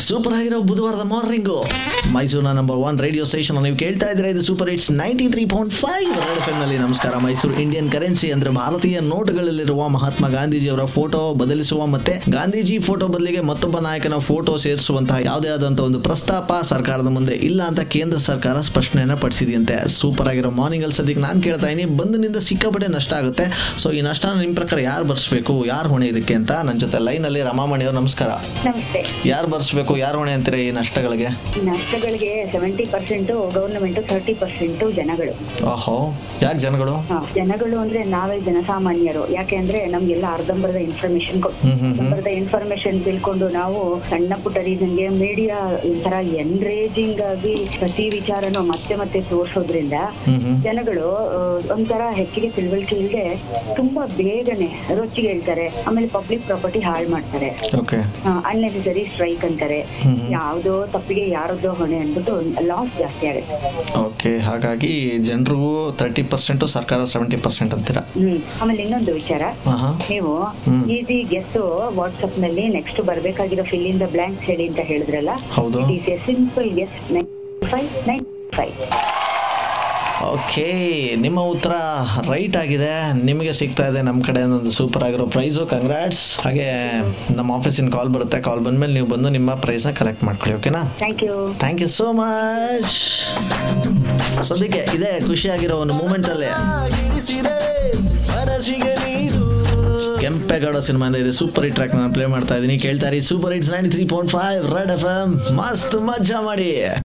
Super ಆಗಿರೋ ಬುಧವಾರದ morning ಮೈಸೂರಿನ ನಂಬರ್ ಒನ್ ರೇಡಿಯೋ ಸ್ಟೇಷನ್ ನೀವು ಕೇಳ್ತಾ ಇದ್ರೆ ಇದು super hits ninety three point five red F ನಲ್ಲಿ ನಮಸ್ಕಾರ ಮೈಸೂರು ಇಂಡಿಯನ್ ಕರೆನ್ಸಿ ಅಂದ್ರೆ ಭಾರತೀಯ ನೋಟುಗಳಲ್ಲಿರುವ ಮಹಾತ್ಮ ಗಾಂಧೀಜಿಯವರ ಫೋಟೋ ಬದಲಿಸುವ ಮತ್ತೆ ಗಾಂಧೀಜಿ ಫೋಟೋ ಬದಲಿಗೆ ಮತ್ತೊಬ್ಬ ನಾಯಕನ ಫೋಟೋ ಸೇರಿಸುವಂತಹ ಯಾವುದೇ ಆದಂತಹ ಒಂದು ಪ್ರಸ್ತಾಪ ಸರ್ಕಾರದ ಮುಂದೆ ಇಲ್ಲ ಅಂತ ಕೇಂದ್ರ ಸರ್ಕಾರ ಸ್ಪಷ್ಟನೆಯನ್ನ ಪಡಿಸಿದೆಯಂತೆ ಸೂಪರ್ ಆಗಿರೋ ಮಾರ್ನಿಂಗ್ ಅಲ್ಲಿ ಸದ್ಯಕ್ಕೆ ನಾನು ಕೇಳ್ತಾ ಇದೀನಿ ಬಂದಿನಿಂದ ಸಿಕ್ಕಾಪಟ್ಟೆ ನಷ್ಟ ಆಗುತ್ತೆ ಸೊ ಈ ನಷ್ಟನ ನಿಮ್ಮ ಪ್ರಕಾರ ಯಾರು ಬರ್ಸ್ಬೇಕು ಯಾರು ಹೊಣೆ ಇದಕ್ಕೆ ಅಂತ ನನ್ನ ಜೊತೆ ಲೈನ್ ಅಲ್ಲಿ ರಮಾಮಣಿ ಅವರು ನಮಸ್ಕಾರ ನಮಸ್ತೆ ಯಾರು ಬರ್ಸ್ಬೇಕು ಯಾರು ಹೊಣೆ ಅಂತೀರಾ ಈ ನಷ್ಟಗಳಿಗೆ ನಷ್ಟಗಳಿಗೆ seventy percent government thirty percent ಜನಗಳು ಓಹೋ ಯಾಕೆ ಜನಗಳು ಹ, ಜನಗಳು ಅಂದ್ರೆ ನಾವೇ ಜನಸಾಮಾನ್ಯರು ಯಾಕೆ ಅಂದ್ರೆ ನಮ್ಗೆಲ್ಲ ಅರ್ಧಂಬರ್ಧ ಇನ್ಫಾರ್ಮೇಶನ್ ಹ್ಮ್ ಹ್ಮ್ ಹ್ಮ್ ಅರ್ಧಂಬರ್ಧ ಇನ್ಫಾರ್ಮೇಶನ್ ತಿಳ್ಕೊಂಡು ನಾವು ಸಣ್ಣ ಪುಟ್ಟ ರೀಸನ್ಗೆ ಮೀಡಿಯಾ ಒಂಥರ ಎನ್ರೇಜಿಂಗ್ ಆಗಿ ಪ್ರತಿ ವಿಚಾರನೂ ಮತ್ತೆ ಮತ್ತೆ ತೋರ್ಸೋದ್ರಿಂದ ಹ್ಮ್ ಹ್ಮ್ ಜನಗಳು ಆ, ಒಂಥರ ಹೆಚ್ಚಿಗೆ ತಿಳುವಳಿಕೆ ಇಲ್ಲದೆ ತುಂಬಾ ಬೇಗನೆ ರೊಚ್ಚಿಗೆ ಹೇಳ್ತಾರೆ ಆಮೇಲೆ ಪಬ್ಲಿಕ್ ಪ್ರಾಪರ್ಟಿ ಹಾಳು ಮಾಡ್ತಾರೆ ಓಕೆ ಅನ್ನೆಸೆಸರಿ ಸ್ಟ್ರೈಕ್ ಅಂತಾರೆ ಯಾವ್ದೋ ತಪ್ಪಿಗೆ ಯಾರದ್ದೋ ಹೊಣೆ ಅಂದ್ಬಿಟ್ಟು ಲಾಸ್ ಜಾಸ್ತಿ ಆಗುತ್ತೆ ಓಕೆ ಹಾಗಾಗಿ ಜನರಿಗೂ ತರ್ಟಿ ಪರ್ಸೆಂಟು ಸರ್ಕಾರ ಸೆವೆಂಟಿ ಪರ್ಸೆಂಟ್ ಅಂತೀರಾ ಹ್ಮ್ ಆಮೇಲೆ ಇನ್ನೊಂದು ವಿಚಾರ ಆಹಾ. ನೀವು ಹ್ಮ್. ಈಸಿ ಗೆಸ್ ವಾಟ್ಸ್ಆಪ್ ನಲ್ಲಿ ನೆಕ್ಸ್ಟ್ ಬರ್ಬೇಕಾಗಿರೋ ಫಿಲ್ ಇನ್ ದ ಬ್ಲಾಂಕ್ಸ್ ಹೇಳಿ ಅಂತ ಹೇಳಿದ್ರಲ್ಲ ಹೌದು it is a simple guess nine five nine five okay ನಿಮ್ಮ ಉತ್ತರ ರೈಟ್ ಆಗಿದೆ ನಿಮಗೆ ಸಿಗ್ತಾ ಇದೆ ನಮ್ಮ ಕಡೆ ಒಂದು ಸೂಪರ್ ಆಗಿರೋ ಪ್ರೈಸು ಕಂಗ್ರಾಟ್ಸ್ ಹಾಗೆ ನಮ್ಮ ಆಫೀಸಿನ ಕಾಲ್ ಬರುತ್ತೆ ಕಾಲ್ ಬಂದ್ಮೇಲೆ ನೀವು ಬಂದು ನಿಮ್ಮ ಪ್ರೈಸ್ನ ಕಲೆಕ್ಟ್ ಮಾಡ್ಕೊಳ್ಳಿ ಓಕೆನಾ thank you thank you so much ಸದ್ಯಕ್ಕೆ ಇದೇ ಖುಷಿಯಾಗಿರೋ ಒಂದು ಮೂಮೆಂಟಲ್ಲಿ ಕೆಂಪೇಗೌಡ ಸಿನಿಮಾಯಿಂದ ಇದೆ ಸೂಪರ್ ಹಿಟ್ ಟ್ರ್ಯಾಕ್ ನಾನು ಪ್ಲೇ ಮಾಡ್ತಾ ಇದ್ದೀನಿ ಕೇಳ್ತಾ ಇರಿ super hits ninety three point five red F M ಮಸ್ತ್ ಮಜಾ ಮಾಡಿ